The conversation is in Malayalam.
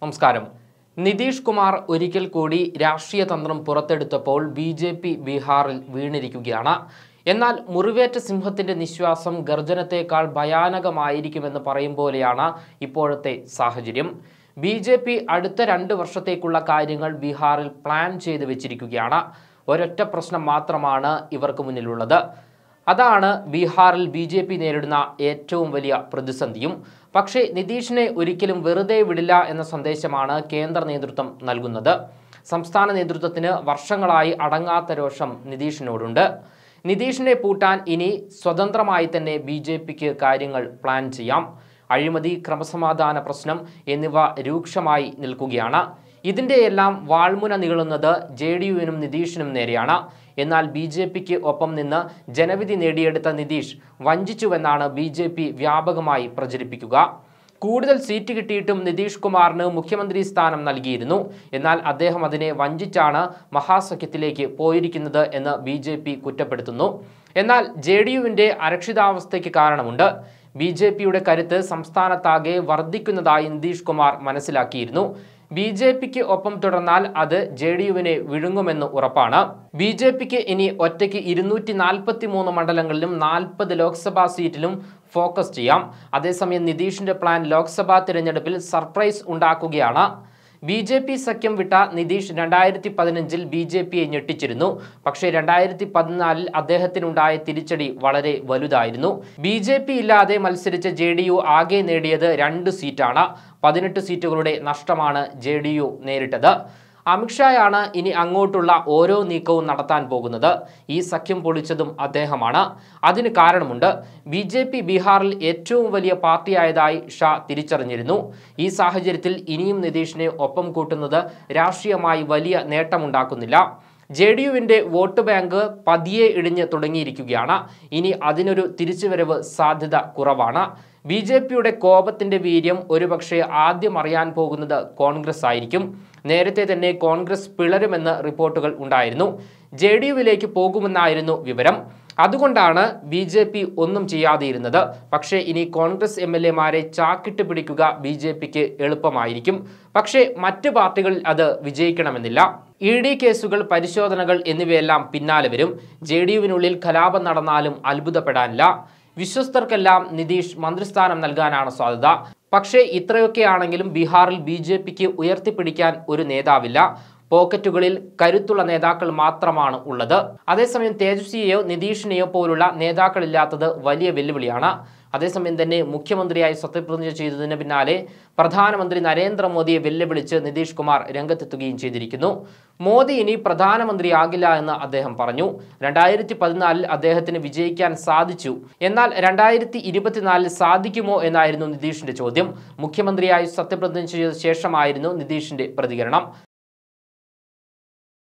നമസ്കാരം നിതീഷ് കുമാർ ഒരിക്കൽ കൂടി രാഷ്ട്രീയ തന്ത്രം പുറത്തെടുത്തപ്പോൾ ബി ജെ പി ബീഹാറിൽ വീണിരിക്കുകയാണ് എന്നാൽ മുറിവേറ്റ സിംഹത്തിന്റെ നിശ്വാസം ഗർജനത്തേക്കാൾ ഭയാനകമായിരിക്കുമെന്ന് പറയും പോലെയാണ് ഇപ്പോഴത്തെ സാഹചര്യം ബി ജെ പി അടുത്ത രണ്ട് വർഷത്തേക്കുള്ള കാര്യങ്ങൾ ബീഹാറിൽ പ്ലാൻ ചെയ്ത് വെച്ചിരിക്കുകയാണ് ഒരൊറ്റ പ്രശ്നം മാത്രമാണ് ഇവർക്ക് മുന്നിലുള്ളത് അതാണ് ബീഹാറിൽ ബി ജെ പി നേരിടുന്ന ഏറ്റവും വലിയ പ്രതിസന്ധിയും പക്ഷേ നിതീഷിനെ ഒരിക്കലും വെറുതെ വിടില്ല എന്ന സന്ദേശമാണ് കേന്ദ്ര നേതൃത്വം നൽകുന്നത് സംസ്ഥാന നേതൃത്വത്തിന് വർഷങ്ങളായി അടങ്ങാത്ത രോഷം നിതീഷിനോടുണ്ട് നിതീഷിനെ പൂട്ടാൻ ഇനി സ്വതന്ത്രമായി തന്നെ ബി ജെ പിക്ക് കാര്യങ്ങൾ പ്ലാൻ ചെയ്യാം അഴിമതി ക്രമസമാധാന പ്രശ്നം എന്നിവ രൂക്ഷമായി നിൽക്കുകയാണ് ഇതിൻ്റെയെല്ലാം വാൾമുന നീളുന്നത് ജെ ഡി യുവിനും നിതീഷിനും നേരെയാണ് എന്നാൽ ബി ജെ പിക്ക് ഒപ്പം നിന്ന് ജനവിധി നേടിയെടുത്ത നിതീഷ് വഞ്ചിച്ചുവെന്നാണ് ബി ജെ പി വ്യാപകമായി പ്രചരിപ്പിക്കുക കൂടുതൽ സീറ്റ് കിട്ടിയിട്ടും നിതീഷ് കുമാറിന് മുഖ്യമന്ത്രി സ്ഥാനം നൽകിയിരുന്നു എന്നാൽ അദ്ദേഹം അതിനെ വഞ്ചിച്ചാണ് മഹാസഖ്യത്തിലേക്ക് പോയിരിക്കുന്നത് എന്ന് ബി ജെ പി കുറ്റപ്പെടുത്തുന്നു എന്നാൽ ജെ ഡി യുവിൻ്റെ അരക്ഷിതാവസ്ഥയ്ക്ക് കാരണമുണ്ട് ബി ജെ പിയുടെ കരുത്ത് സംസ്ഥാനത്താകെ വർദ്ധിക്കുന്നതായി നിതീഷ് കുമാർ മനസ്സിലാക്കിയിരുന്നു ബി ജെ പിക്ക് ഒപ്പം തുടർന്നാൽ അത് ജെ ഡി യുവിനെ വിഴുങ്ങുമെന്ന് ഉറപ്പാണ് ബി ജെ പിക്ക് ഇനി ഒറ്റയ്ക്ക് ഇരുന്നൂറ്റി നാൽപ്പത്തി മൂന്ന് മണ്ഡലങ്ങളിലും നാൽപ്പത് ലോക്സഭാ സീറ്റിലും ഫോക്കസ് ചെയ്യാം അതേസമയം നിതീഷിന്റെ പ്ലാൻ ലോക്സഭാ തിരഞ്ഞെടുപ്പിൽ സർപ്രൈസ് ഉണ്ടാക്കുകയാണ് ബി ജെ പി സഖ്യം വിട്ട നിതീഷ് രണ്ടായിരത്തി പതിനഞ്ചിൽ ബി ജെ പിയെ ഞെട്ടിച്ചിരുന്നു പക്ഷേ രണ്ടായിരത്തി പതിനാലിൽ അദ്ദേഹത്തിനുണ്ടായ തിരിച്ചടി വളരെ വലുതായിരുന്നു ബി ജെ പി ഇല്ലാതെ മത്സരിച്ച ജെ ഡി യു ആകെ നേടിയത് രണ്ട് സീറ്റാണ് പതിനെട്ട് സീറ്റുകളുടെ നഷ്ടമാണ് ജെ ഡി യു നേരിട്ടത് അമിത്ഷായാണ് ഇനി അങ്ങോട്ടുള്ള ഓരോ നീക്കവും നടത്താൻ പോകുന്നത് ഈ സഖ്യം പൊളിച്ചതും അദ്ദേഹമാണ് അതിന് കാരണമുണ്ട് ബി ജെ പി ബീഹാറിൽ ഏറ്റവും വലിയ പാർട്ടിയായതായി ഷാ തിരിച്ചറിഞ്ഞിരുന്നു ഈ സാഹചര്യത്തിൽ ഇനിയും നിതീഷിനെ ഒപ്പം കൂട്ടുന്നത് രാഷ്ട്രീയമായി വലിയ നേട്ടമുണ്ടാക്കുന്നില്ല ജെ ഡി യുവിൻ്റെ വോട്ട് ബാങ്ക് പതിയെ ഇടിഞ്ഞ് തുടങ്ങിയിരിക്കുകയാണ് ഇനി അതിനൊരു തിരിച്ചുവരവ് സാധ്യത കുറവാണ് ബി ജെ പിയുടെ കോപത്തിൻ്റെ വീര്യം ഒരുപക്ഷെ ആദ്യം അറിയാൻ പോകുന്നത് കോൺഗ്രസ് ആയിരിക്കും നേരത്തെ തന്നെ കോൺഗ്രസ് പിളരുമെന്ന് റിപ്പോർട്ടുകൾ ഉണ്ടായിരുന്നു ജെ ഡി യുവിലേക്ക് പോകുമെന്നായിരുന്നു വിവരം അതുകൊണ്ടാണ് ബി ജെ പി ഒന്നും ചെയ്യാതെയിരുന്നത് പക്ഷേ ഇനി കോൺഗ്രസ് എം എൽ എമാരെ ചാക്കിട്ട് പിടിക്കുക ബി ജെ പിക്ക് എളുപ്പമായിരിക്കും പക്ഷേ മറ്റ് പാർട്ടികളിൽ അത് വിജയിക്കണമെന്നില്ല ഇ ഡി കേസുകൾ പരിശോധനകൾ എന്നിവയെല്ലാം പിന്നാലെ വരും ജെ ഡി യുവിനുള്ളിൽ കലാപം നടന്നാലും അത്ഭുതപ്പെടാനില്ല വിശ്വസ്തർക്കെല്ലാം നിതീഷ് മന്ത്രിസ്ഥാനം നൽകാനാണ് സാധ്യത പക്ഷേ ഇത്രയൊക്കെയാണെങ്കിലും ബീഹാറിൽ ബി ജെ പിക്ക് ഉയർത്തിപ്പിടിക്കാൻ ഒരു നേതാവില്ല പോക്കറ്റുകളിൽ കരുത്തുള്ള നേതാക്കൾ മാത്രമാണ് ഉള്ളത് അതേസമയം തേജസ്വിയെയോ നിതീഷിനെയോ പോലുള്ള നേതാക്കളില്ലാത്തത് വലിയ വെല്ലുവിളിയാണ് അതേസമയം തന്നെ മുഖ്യമന്ത്രിയായി സത്യപ്രതിജ്ഞ ചെയ്തതിന് പിന്നാലെ പ്രധാനമന്ത്രി നരേന്ദ്രമോദിയെ വെല്ലുവിളിച്ച് നിതീഷ് കുമാർ രംഗത്തെത്തുകയും ചെയ്തിരിക്കുന്നു മോദി ഇനി പ്രധാനമന്ത്രിയാകില്ല എന്ന് അദ്ദേഹം പറഞ്ഞു രണ്ടായിരത്തി പതിനാലിൽ അദ്ദേഹത്തിന് വിജയിക്കാൻ സാധിച്ചു എന്നാൽ രണ്ടായിരത്തി ഇരുപത്തിനാലിൽ സാധിക്കുമോ എന്നായിരുന്നു നിതീഷിന്റെ ചോദ്യം മുഖ്യമന്ത്രിയായി സത്യപ്രതിജ്ഞ ചെയ്ത ശേഷമായിരുന്നു നിതീഷിന്റെ പ്രതികരണം